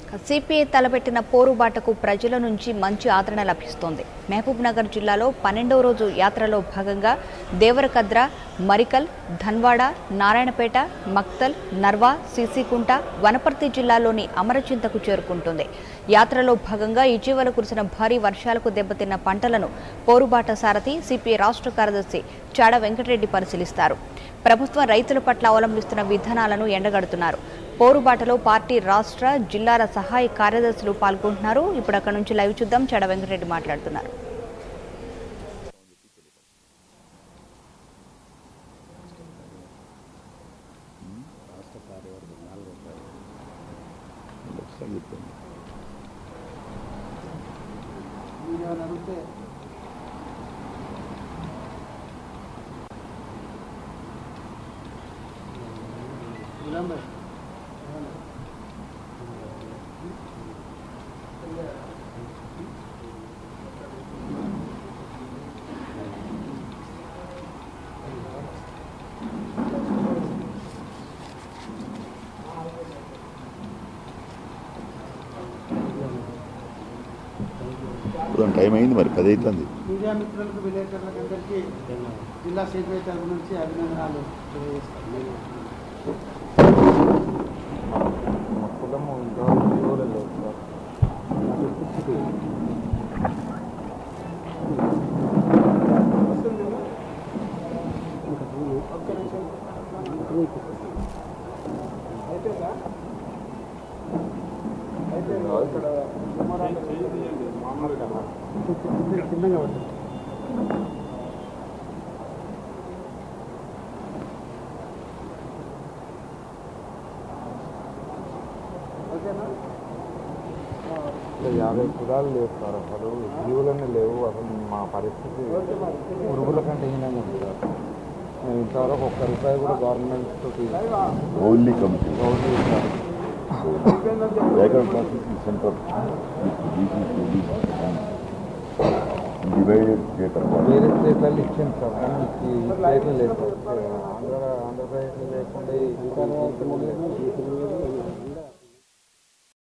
CPI తలపెట్టిన పోరుబాటకు ప్రజల నుంచి మంచి ఆదరణ లభిస్తోంది మహబూబ్ నగర్ జిల్లాలో పన్నెండవ రోజు యాత్రలో భాగంగా దేవరకద్ర మరికల్ ధన్వాడ నారాయణపేట మక్తల్ నర్వా సీసీకుంట వనపర్తి జిల్లాలోని అమరచింతకు చేరుకుంటుంది యాత్రలో భాగంగా ఇటీవల కురిసిన భారీ వర్షాలకు దెబ్బతిన్న పంటలను పోరుబాట సారథి సిపిఐ రాష్ట్ర కార్యదర్శి చాడ వెంకటరెడ్డి పరిశీలిస్తారు ప్రభుత్వం రైతుల పట్ల అవలంబిస్తున్న విధానాలను ఎండగడుతున్నారు పోరుబాటలో పార్టీ రాష్ట్ర జిల్లాల సహాయ కార్యదర్శులు పాల్గొంటున్నారు ఇప్పుడు అక్కడ నుంచి లైవ్ చూద్దాం చాడ వెంకటరెడ్డి మాట్లాడుతున్నారు ఇప్పుడు టైం అయింది మరి పది అవుతుంది మీడియా మిత్రులకు విలేకరులకు అందరికీ జిల్లా సిపిఐ తరఫు నుంచి అభినందనాలు తెలియజేస్తాను చిన్నగా ఉంటుంది ఓకేనా ఇట్లా యాభై కులాలు లేవు సార్ అసలు జీవులన్నీ లేవు అసలు మా పరిస్థితి పురుగుల కంటే హీనంగా ఉంది సార్ మేము ఇంతవరకు ఒక్క రూపాయి కూడా గవర్నమెంట్ తోటి ఓన్లీ కమిటీ గౌరవ sir background process centre divided state అన్నమాట వేరే స్టేట్లలో ఇచ్చింది సార్ కానీ ఈ ఈ స్టేట్లో లేదు సార్ ఆంధ్ర ఆంధ్రప్రదేశ్లో లేకుండా ఈ స్టేట్లో లేదు.